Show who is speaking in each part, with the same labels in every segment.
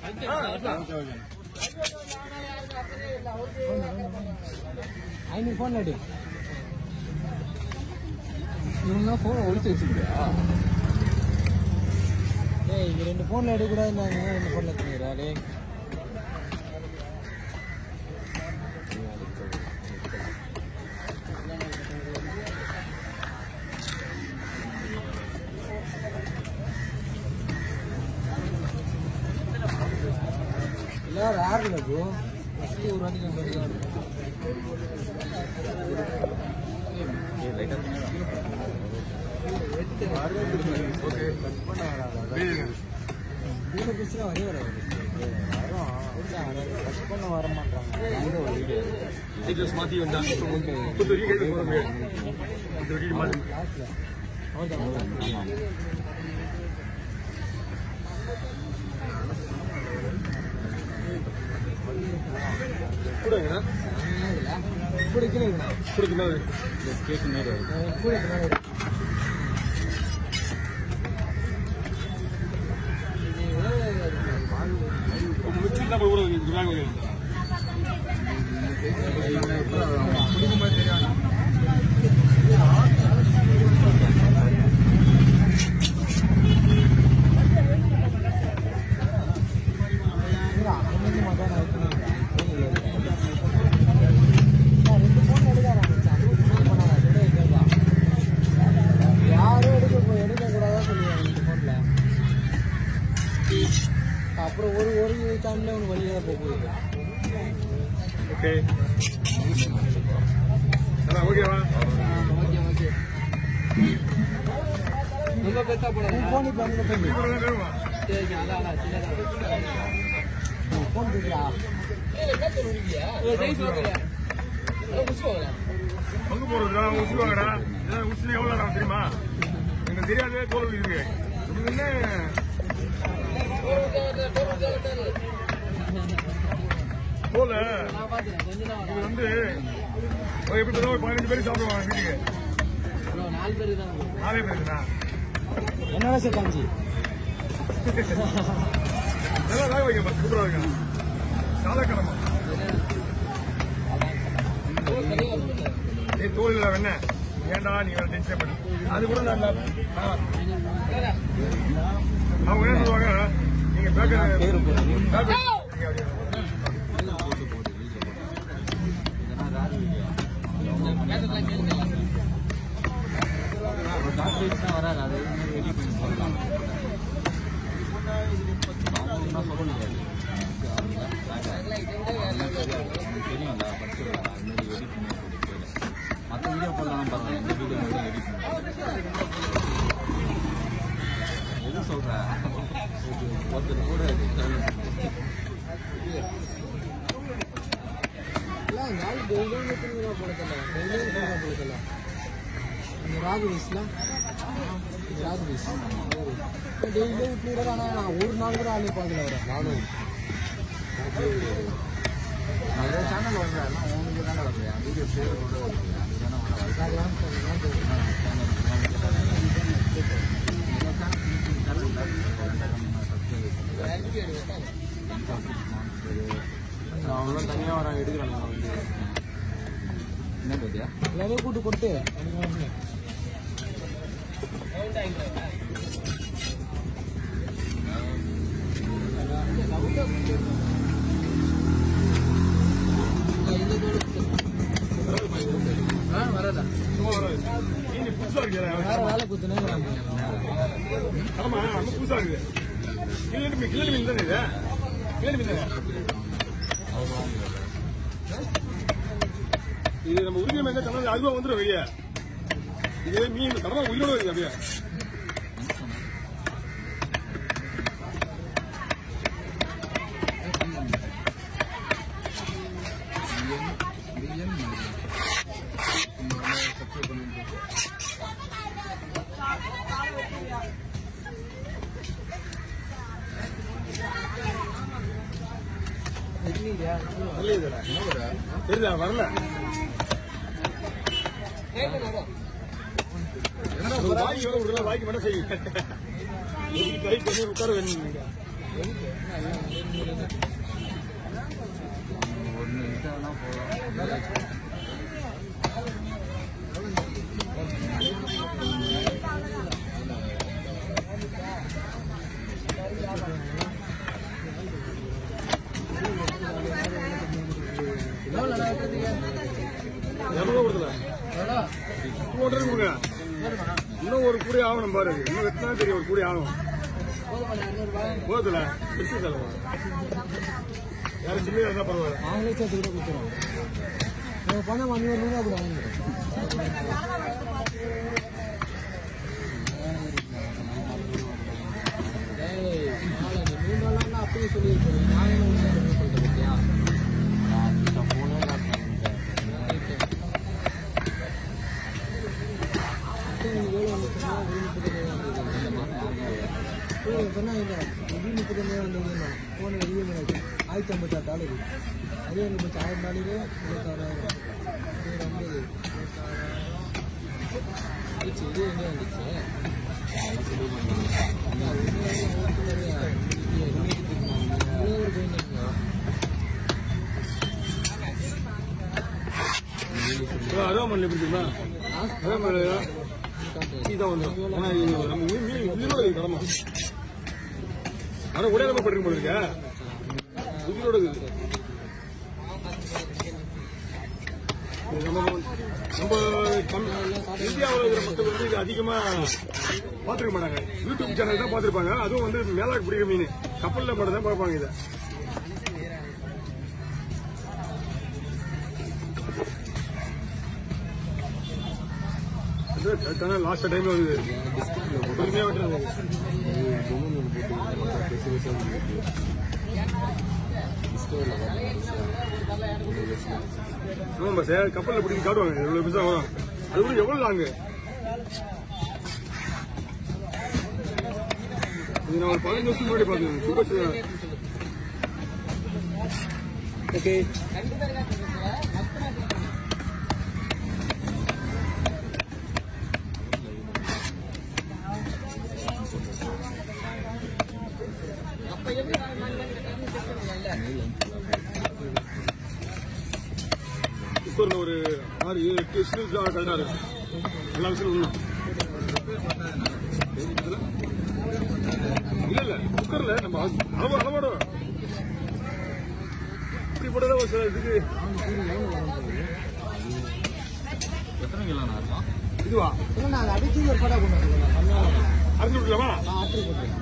Speaker 1: ஐநூறு ஃபோன் அடி இவங்க ஃபோன் ஒழிச்சு வச்சுக்கியா ஏய் இங்க ரெண்டு ஃபோன்ல எடுக்கக்கூடாதுன்னாங்க ரெண்டு ஃபோன்ல எடுத்துக்கிறா டேய் எல்லாரும் யாருல ப்ரோ ஃபஸ்ட்டு ஒரு வாட்டி நம்ம வீடு பேசுனா வரே வராது கட் பண்ண வர மாட்டாங்க
Speaker 2: டீச்சர்ஸ் மாத்தி வந்தா புது வீடு போற முடியாது இந்த வீடு மாத்தி
Speaker 1: லாஸ்ட்ல அவ்வளோதான்
Speaker 2: கூடங்கண்ணா
Speaker 1: பிடிக்கல
Speaker 2: கொடுக்கும்போது
Speaker 1: பிடிக்கல
Speaker 2: முச்சு தான் போய் கூட பேங்க்
Speaker 1: யாரும் எடுக்க போ- எடுக்க கூடாதா சொல்லுவாங்க இந்த போன்ல அப்புறம் ஒரு ஒரு டைம்ல உனக்கு வழியாக போக போகுது
Speaker 2: ஓகே அண்ணா ஓகேவா
Speaker 1: ரொம்ப பெருசா போடாது போன் இப்போ அங்கே போய்
Speaker 2: கூட தான் வேணுமா
Speaker 1: போன் கேட்குறா
Speaker 2: பங்கு போடுறதுடா உசுவாங்கடா இதான் உசுல எவ்வளோ நேரம் தெரியுமா எனக்கு தெரியாதே தோல் இருக்கு இது என்ன தோல் இது வந்து ஒரு எப்படி சொல்ல ஒரு பதினஞ்சு பேர் சாப்பிடுவாங்க வீட்டுக்கு
Speaker 1: நாலு பேர் தான்
Speaker 2: நாலே பேருக்குண்ணா
Speaker 1: என்னடா சேர்த்தாச்சு
Speaker 2: நல்லா வேக வைக்க சூப்பரா இருக்கா சாதக்கிழமை ஏய் தோல் இல்லை வெண்ண ஏன்டா நீ வேற டென்ஷன் பண்ணி அது கூட நான் இல்ல. ஆ. அவங்க என்ன சொல்லுவாங்க நீங்க பேக்கர்
Speaker 1: பேரு போடுறீங்க.
Speaker 2: பேக்கர்
Speaker 1: வராது அது ரெடி பண்ணி சொல்லலாம் அவங்க என்ன சொல்ல முடியாது தெரியும்ல ஃபர்ஸ்ட் அது மாதிரி எடிட் பண்ணி மற்ற வீடியோ போடலாம் பார்த்தேன் இந்த வீடியோ மட்டும் எடிட் பண்ணி எது சொல்ற ஒருத்தர் கூட நாள் டெய்லியும் நூற்றி போடல டெய்லியும் போடல இந்த ராகு வீஸ்ல இந்த ராகு வீஸ் டெய்லியும் விட்டுறாரு ஆனால் ஒரு நாள் கூட ஆளு பார்க்கல வர நானும் நிறைய சேனல் வருது உங்களுக்கு தானே வருது வீடியோ சேவ் கூட வருது அவ்வளோ தனியாக வர எடுக்கிறாங்க வந்து என்ன பத்தியா எல்லாமே கூட்டு கொடுத்து வரதா
Speaker 2: நீங்க புதுசா
Speaker 1: வேற
Speaker 2: இருக்கீங்க
Speaker 1: வேலை குத்துனே
Speaker 2: ஆமா ரொம்ப புதுசா இருக்குது கிளி மீன் கிளி மீன் தானே இது கிளி மீன் தானே இது நம்ம உருகிற மீன் கடல் அதுவா வந்துடும் வெளியே இது மீன் கடல் உயிரோட இருக்கு அப்படியே தெரியுதா வரல ஒரு வாய்க்கு வேற விடல வாய்க்கு மட்டும் செய்யுங்க ட்ரை பண்ணி உட்கார வேணும் நீங்க ஆகணும் பாரு அது. இன்னும் எத்தனை தெரியும் ஒரு கூடி ஆகணும்
Speaker 1: போதுமா இரநூறுபா
Speaker 2: போதுல பெருசு செலவு யாரும் சின்ன இருந்தா பரவாயில்ல
Speaker 1: நாங்களே சேர்த்து கூட கொடுத்துருவோம் நம்ம பணம் அஞ்சூறு நூறுரூவா கூட வாங்கிடுறோம் ஏய், நாளை நீ மூணு நாளாக அப்படியே சொல்லியிருக்கேன் நான் என்ன உண்மை பண்ணி சொல்லிட்டேன் பத்தியா ஆயிரத்தி ஐம்பத்தாறு டாலரு அதே எங்களுக்கு ஆயிரம் டாலரு இருபத்தாறாயிரம் இது ஐம்பது இருபத்தாறாயிரம் ஆயிடுச்சு இது எங்கே வந்துச்சு ஒரு போயிருந்தீங்க
Speaker 2: அரோமன் எப்படி தெரியுமா அரோமன் இதான் வந்துடும் ஏன்னா இது நம்ம மீன் மீன் உயிரோட இது கடமை ஆனா உடையாம பட்டிருக்க போல இருக்க உயிரோட இருக்குது இது நம்ம நம்ம தமிழ் இந்தியாவில் இருக்கிற மக்கள் வந்து இது அதிகமா பார்த்துருக்க மாட்டாங்க யூடியூப் சேனல் தான் பார்த்துருப்பாங்க அதுவும் வந்து மேலாக்கு பிடிக்கிற மீன் கப்பலில் மட்டும் தான் பார்ப்பாங்க இதை லாஸ்ட் டைம்ல வந்து பொறுமையா விட்டுருங்க ஆமா சார் கப்பல்ல பிடிச்சி காட்டுவாங்க எவ்வளவு பெருசா வரும் அது கூட எவ்வளவு லாங்கு இது நான் ஒரு பதினஞ்சு வருஷம் முன்னாடி பார்த்தேன் சூப்பர் சார் ஓகே குக்கர்ல ஒரு ஆறு ஏழு எட்டு விசில் கரெக்டா இருக்கும் எல்லா விசிலும் விடணும் இல்ல இல்ல குக்கர்ல நம்ம அளவு அளவோட இப்படி போட்டதா ஒரு சில இதுக்கு
Speaker 3: எத்தனை கிலோண்ணா இருக்கும்
Speaker 2: இதுவா
Speaker 1: இல்லை நான் அடிச்சு ஒரு படம் கொண்டு வந்துருக்கேன் கம்மியாக
Speaker 2: அரைச்சு விட்டுலாமா
Speaker 1: நான் ஆட்ரு போட்டுருக்கேன்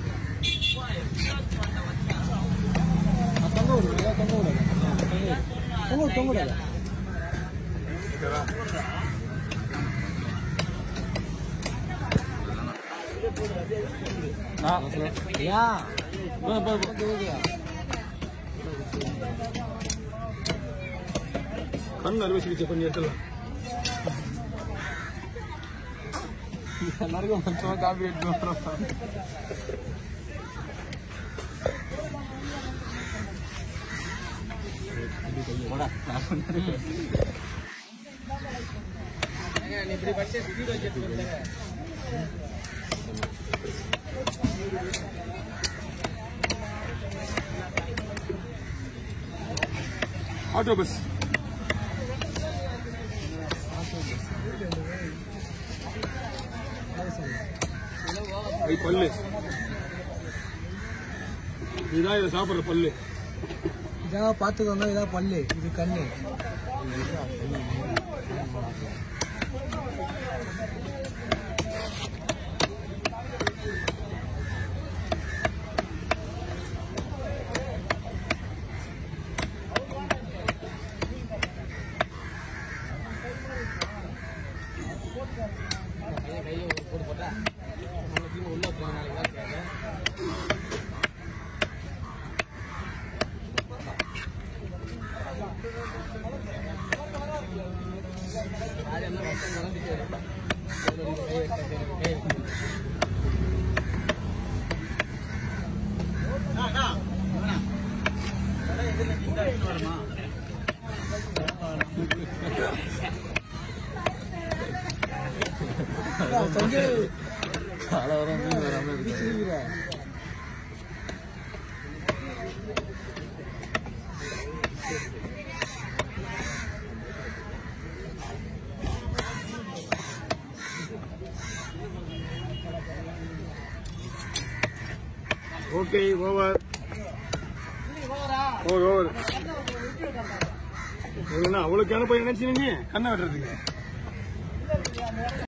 Speaker 1: தொங்க விடுங்க தொங்க விடுங்க தொங்க விடு தொங்க விடுங்க யா
Speaker 2: கண் அறுவை சிகிச்சை பண்ணி எடுத்துலாம்
Speaker 1: எல்லாருக்கும் மொத்தமாக காப்பி எடுத்து வரோம் இப்படி பச்சை ஸ்பீட் வச்சு
Speaker 2: ஆட்டோ பஸ் ஐ பல்லு இதுதான் இதை சாப்பிடுற பல்லு
Speaker 1: இதான் பார்த்துக்கோங்க இதான் பல்லு இது கண்ணு சஞ்சய்
Speaker 3: காலை வரும் மீன் வராம இருக்கு
Speaker 1: சிரிக்கிற
Speaker 2: ஓகே ஓவர் ஓவர் ஓவர் என்ன அவ்வளோக்கான போய் நினைச்சு நீங்க கண்ணை வெட்டுறதுக்கு